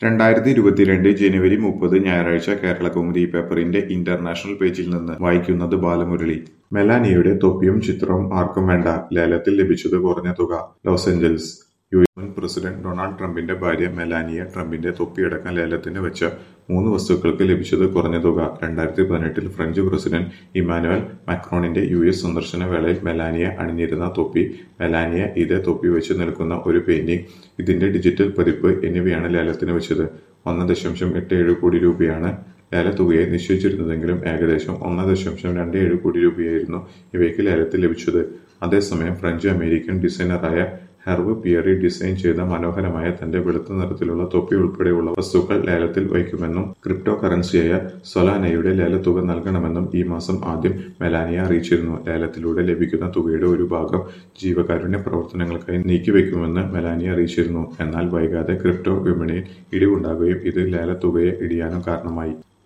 രണ്ടായിരത്തി ഇരുപത്തിരണ്ട് ജനുവരി മുപ്പത് ഞായറാഴ്ച കേരളകൗമുദി പേപ്പറിന്റെ ഇന്റർനാഷണൽ പേജിൽ നിന്ന് വായിക്കുന്നത് ബാലമുരളി മെലാനിയയുടെ തൊപ്പിയും ചിത്രവും ആർക്കും വേണ്ട ലേലത്തിൽ ലഭിച്ചത് കുറഞ്ഞ തുക ലോസ് ഏഞ്ചൽസ് യു എസ് മുൻ പ്രസിഡന്റ് ഡൊണാൾഡ് ട്രംപിന്റെ ഭാര്യ മെലാനിയ ട്രംപിന്റെ തൊപ്പിയടക്കം ലേലത്തിന് വെച്ച മൂന്ന് വസ്തുക്കൾക്ക് ലഭിച്ചത് കുറഞ്ഞ തുക രണ്ടായിരത്തി പതിനെട്ടിൽ ഫ്രഞ്ച് പ്രസിഡന്റ് ഇമാനുവൽ മാക്രോണിന്റെ യു എസ് സന്ദർശന വേളയിൽ മെലാനിയ അണിഞ്ഞിരുന്ന തൊപ്പി മെലാനിയ ഇതേ തൊപ്പി വെച്ച് നിൽക്കുന്ന ഒരു പെയിന്റിംഗ് ഇതിന്റെ ഡിജിറ്റൽ പതിപ്പ് എന്നിവയാണ് ലേലത്തിന് വെച്ചത് ഒന്ന് ദശാംശം എട്ട് ഏഴ് കോടി രൂപയാണ് ലേലത്തുകയെ നിശ്ചയിച്ചിരുന്നതെങ്കിലും ഏകദേശം ഒന്ന് ദശാംശം രണ്ട് ഏഴ് കോടി രൂപയായിരുന്നു ഇവയ്ക്ക് ലേലത്തിൽ ലഭിച്ചത് അതേസമയം ഫ്രഞ്ച് അമേരിക്കൻ ഡിസൈനറായ ഹെർവ് പിയറി ഡിസൈൻ ചെയ്ത മനോഹരമായ തന്റെ വെളുത്ത നിറത്തിലുള്ള തൊപ്പി ഉൾപ്പെടെയുള്ള വസ്തുക്കൾ ലേലത്തിൽ വയ്ക്കുമെന്നും ക്രിപ്റ്റോ കറൻസിയായ സൊലാനയുടെ ലേലത്തുക നൽകണമെന്നും ഈ മാസം ആദ്യം മെലാനിയ അറിയിച്ചിരുന്നു ലേലത്തിലൂടെ ലഭിക്കുന്ന തുകയുടെ ഒരു ഭാഗം ജീവകാരുണ്യ പ്രവർത്തനങ്ങൾക്കായി നീക്കിവെക്കുമെന്ന് മെലാനിയ അറിയിച്ചിരുന്നു എന്നാൽ വൈകാതെ ക്രിപ്റ്റോ വിപണിയിൽ ഇടിവുണ്ടാകുകയും ഇത് ലേലത്തുകയെ ഇടിയാനും കാരണമായി